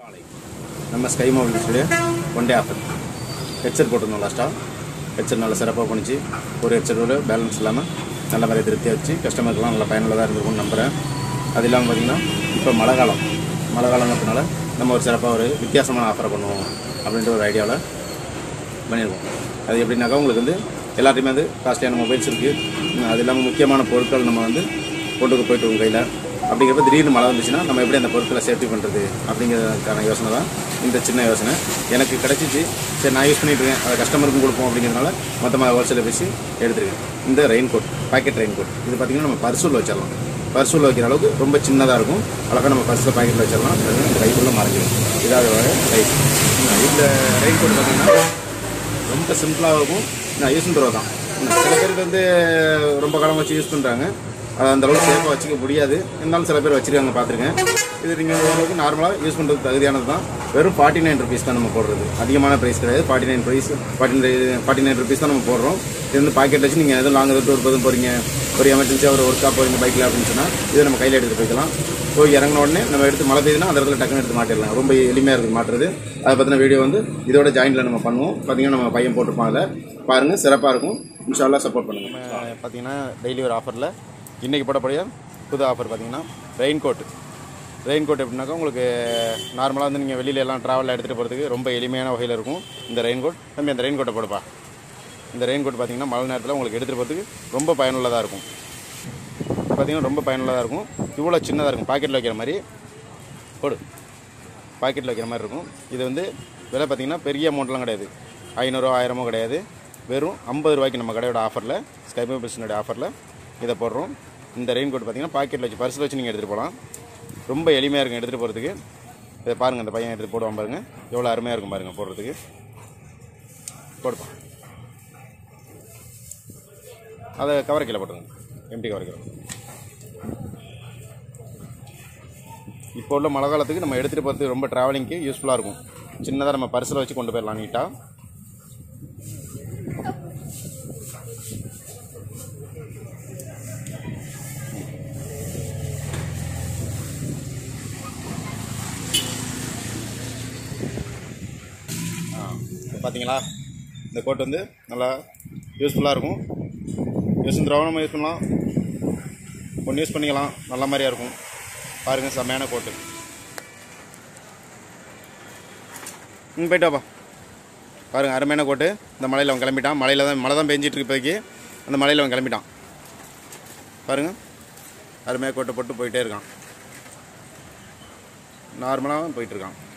நம்ம ஸ்கை மொபைல்ஸுடைய one day offer headset போட்டிருந்தோம் லாஸ்ட்டாக ஹெட்செட் நல்லா சிறப்பாக பண்ணிச்சு ஒரு ஹெட்செட்டோட பேலன்ஸ் இல்லாமல் நல்ல மாதிரி திருப்தியாக வச்சு கஸ்டமருக்குலாம் நல்லா பயனுள்ளதாக இருந்திருக்கும்னு நம்புகிறேன் அது இல்லாமல் பார்த்தீங்கன்னா இப்போ மழை காலம் மழை காலங்கிறதுனால நம்ம ஒரு சிறப்பாக ஒரு வித்தியாசமான ஆஃபரை பண்ணுவோம் அப்படின்ற ஒரு ஐடியாவில் பண்ணியிருக்கோம் அது எப்படின்னாக்கா உங்களுக்கு வந்து எல்லாத்தையுமே வந்து காஸ்ட்லியான மொபைல்ஸ் இருக்குது அது இல்லாமல் முக்கியமான பொருட்கள் நம்ம வந்து கொண்டு போயிட்டு உங்கள் கையில் அப்படிங்கிறப்ப திடீர்னு மழை வந்துச்சுன்னா நம்ம எப்படி அந்த பொருட்களை சேஃப்டி பண்ணுறது அப்படிங்கிறதுக்கான யோசனை தான் இந்த சின்ன யோசனை எனக்கு கிடச்சிச்சு சரி நான் யூஸ் பண்ணிட்டு இருக்கேன் அதை கஸ்டமருக்கும் கொடுப்போம் அப்படிங்கிறதுனால மொத்தமாக ஹோல்சேலில் பேசி எடுத்துருக்கேன் இந்த raincoat pocket raincoat இது பார்த்திங்கன்னா நம்ம பர்சூல் வச்சிடலாம் பர்சூல் வைக்கிற அளவுக்கு ரொம்ப சின்னதாக இருக்கும் அழகாக நம்ம பர்ஸில் பாக்கெட்டில் வச்சிடலாம் அது இந்த கைக்குள்ளே மறைஞ்சிடும் இதாக சைஸ் இந்த ரெயின் கோட் பார்த்திங்கன்னா ரொம்ப சிம்பிளாக இருக்கும் நான் யூஸ் பண்ணுறது தான் சில பேருக்கு வந்து ரொம்ப காலம் வச்சு யூஸ் பண்ணுறாங்க அது அந்த அளவுக்கு சேஃபாக வச்சுக்க முடியாது இருந்தாலும் சில பேர் வச்சிருக்காங்க பார்த்துருக்கேன் இது நீங்கள் ஓரளவுக்கு நார்மலாக யூஸ் பண்ணுறது தகுதியானது தான் வெறும் ஃபார்ட்டி நைன் ருபீஸ் தான் நம்ம போடுறது அதிகமான ப்ரைஸ் கிடையாது forty nine price forty nine forty nine rupees தான் நம்ம போடுறோம் இது வந்து பாக்கெட் வச்சு நீங்கள் எதுவும் லாங் டூர் போதும் போகிறீங்க ஒரு எமர்ஜென்சியாக ஒரு ஒர்க்காக போகிறீங்க பைக்கில் அப்படின்னு சொன்னால் இதை நம்ம கையில் எடுத்துகிட்டு போய்க்கலாம் போய் இறங்கின உடனே நம்ம எடுத்து மழை பெய்யுதுன்னா அந்த இடத்துல டக்குன்னு எடுத்து மாட்டிடலாம் ரொம்ப எளிமையாக இருக்குது மாட்டுறது அதை பற்றின வீடியோ வந்து இதோட ஜாயிண்டில் நம்ம பண்ணுவோம் பார்த்தீங்கன்னா நம்ம பையன் போட்டிருப்பான் அதில் பாருங்கள் சிறப்பாக இருக்கும் இன்ஷால்லா சப்போர்ட் பண்ணுங்கள் பார்த்தீங்கன்னா டெய்லி ஒரு ஆஃபரில் இன்றைக்கி போடக்கூடிய புது ஆஃபர் பார்த்தீங்கன்னா ரெயின் கோட் ரெயின் கோட் எப்படின்னாக்கா உங்களுக்கு நார்மலாக வந்து நீங்கள் வெளியில எல்லாம் ட்ராவலில் எடுத்துகிட்டு போகிறதுக்கு ரொம்ப எளிமையான வகையில் இருக்கும் இந்த ரெயின் கோட் தம்பி அந்த ரெயின் கோட்டை போடுப்பா இந்த ரெயின் கோட் பார்த்தீங்கன்னா மழை நேரத்தில் உங்களுக்கு எடுத்துகிட்டு போகிறதுக்கு ரொம்ப பயனுள்ளதாக இருக்கும் பார்த்தீங்கன்னா ரொம்ப பயனுள்ளதாக இருக்கும் இவ்வளோ சின்னதாக இருக்கும் பாக்கெட்டில் வைக்கிற மாதிரி போடு பாக்கெட்டில் வைக்கிற மாதிரி இருக்கும் இது வந்து விலை பார்த்தீங்கன்னா பெரிய அமௌண்ட்லாம் கிடையாது ஐநூறுரூவா ஆயிரமோ கிடையாது வெறும் ஐம்பது ரூபாய்க்கு நம்ம கடையோட ஆஃபரில் ஸ்கைபே பிஸ்னோட ஆஃபரில் இதை போடுறோம் இந்த ரெயின் கோட் பார்த்தீங்கன்னா பாக்கெட்டில் வச்சு பர்ஸில் வச்சு நீங்கள் எடுத்துகிட்டு போகலாம் ரொம்ப எளிமையாக இருக்கும் எடுத்துகிட்டு போகிறதுக்கு இதை பாருங்கள் இந்த பையன் எடுத்து போடுவான் பாருங்கள் எவ்வளோ அருமையாக இருக்கும் பாருங்கள் போடுறதுக்கு போடுப்பான் அதை கவர் கீழே போட்டுருங்க எம்டி கவர் கீழே இப்போ உள்ள மழை காலத்துக்கு நம்ம எடுத்துகிட்டு போகிறது ரொம்ப ட்ராவலிங்க்கு யூஸ்ஃபுல்லாக இருக்கும் சின்னதாக நம்ம பர்ஸில் வச்சு கொண்டு போயிடலாம் நீட்டாக பார்த்தீங்களா இந்த கோட் வந்து நல்லா யூஸ்ஃபுல்லாக இருக்கும் யூஸ் திரவணமாக யூஸ் பண்ணலாம் ஒன்று யூஸ் பண்ணிக்கலாம் நல்ல மாதிரியாக இருக்கும் பாருங்கள் செம்மையான கோட்டு ம் போயிட்டு வாப்பா பாருங்கள் அருமையான கோட்டு இந்த மலையில் அவன் கிளம்பிட்டான் மலையில் தான் மழை தான் பெஞ்சிட்டு இருக்கு இப்போதைக்கு அந்த மலையில் அவன் கிளம்பிட்டான் பாருங்கள் அருமையாக கோட்டை போட்டு போயிட்டே இருக்கான் நார்மலாக போயிட்டுருக்கான்